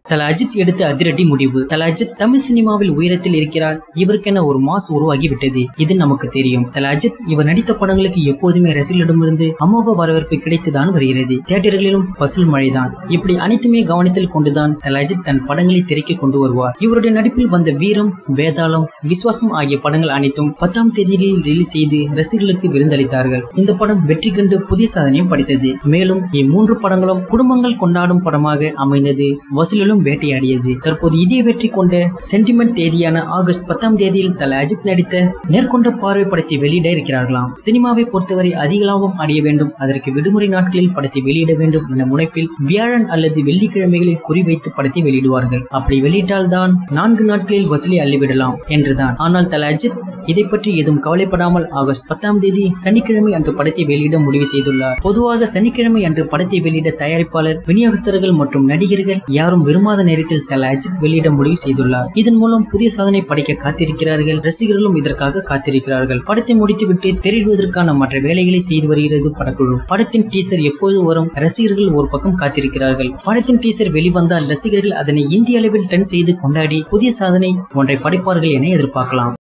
தல அஜித் எடுத்த அதிரடி முடிவு தல அஜித் தமிழ் சினிமாவில் உயரத்தில் இருக்கிறார் இவருக்கென ஒரு மாஸ் உருவாகி விட்டது இது நமக்கு தெரியும் தல அஜித் இவர் நடித்த படங்களுக்கு எப்போதுமே ரசிகர்களிடமிருந்து அமோக வரவேற்பு கிடைத்துதான் வருகிறது தியேட்டர்களிலும் வசூல் மழைதான் இப்படி அனைத்துமே கவனத்தில் கொண்டுதான் தல அஜித் தன் படங்களை திரைக்கு கொண்டு வருவார் இவருடைய நடிப்பில் வந்த வீரம் வேதாளம் விஸ்வாசம் ஆகிய படங்கள் அனைத்தும் பத்தாம் தேதியில் ரிலீஸ் செய்து ரசிகர்களுக்கு விருந்தளித்தார்கள் இந்த படம் வெற்றி கண்டு புதிய சாதனையும் படைத்தது மேலும் இம்மூன்று படங்களும் குடும்பங்கள் கொண்டாடும் படமாக அமைந்தது வசூலிலும் வேட்டையாடியது தற்போது இதே வெற்றி கொண்ட சென்டிமெண்ட் தேதியான ஆகஸ்ட் பத்தாம் தேதியில் தல அஜித் நடித்த நேர்கொண்ட பார்வை படத்தை வெளியிட இருக்கிறார்களாம் சினிமாவை பொறுத்தவரை அதிக லாபம் அடைய வேண்டும் அதற்கு விடுமுறை நாட்களில் படத்தை வெளியிட வேண்டும் என முனைப்பில் வியாழன் அல்லது வெள்ளிக்கிழமைகளில் குறிவைத்து படத்தை வெளியிடுவார்கள் அப்படி வெளியிட்டால்தான் நான்கு நாட்களில் வசூலை அள்ளிவிடலாம் என்றுதான் ஆனால் தல அஜித் இதை பற்றி எதுவும் கவலைப்படாமல் ஆகஸ்ட் பத்தாம் தேதி சனிக்கிழமை அன்று படத்தை வெளியிட முடிவு செய்துள்ளார் பொதுவாக சனிக்கிழமை அன்று படத்தை வெளியிட தயாரிப்பாளர் விநியோகஸ்தர்கள் மற்றும் நடிகர்கள் யாரும் விரும்பாத நேரத்தில் தல அஜித் வெளியிட முடிவு செய்துள்ளார் இதன் மூலம் புதிய சாதனை படைக்க காத்திருக்கிறார்கள் ரசிகர்களும் இதற்காக காத்திருக்கிறார்கள் படத்தை முடித்துவிட்டு திரையிடுவதற்கான மற்ற வேலைகளை செய்து வருகிறது படக்குழு படத்தின் டீசர் எப்போது வரும் ரசிகர்கள் ஒரு பக்கம் காத்திருக்கிறார்கள் படத்தின் டீசர் வெளிவந்தால் ரசிகர்கள் அதனை இந்திய அளவில் டன் செய்து கொண்டாடி புதிய சாதனை ஒன்றை படைப்பார்கள் என எதிர்பார்க்கலாம்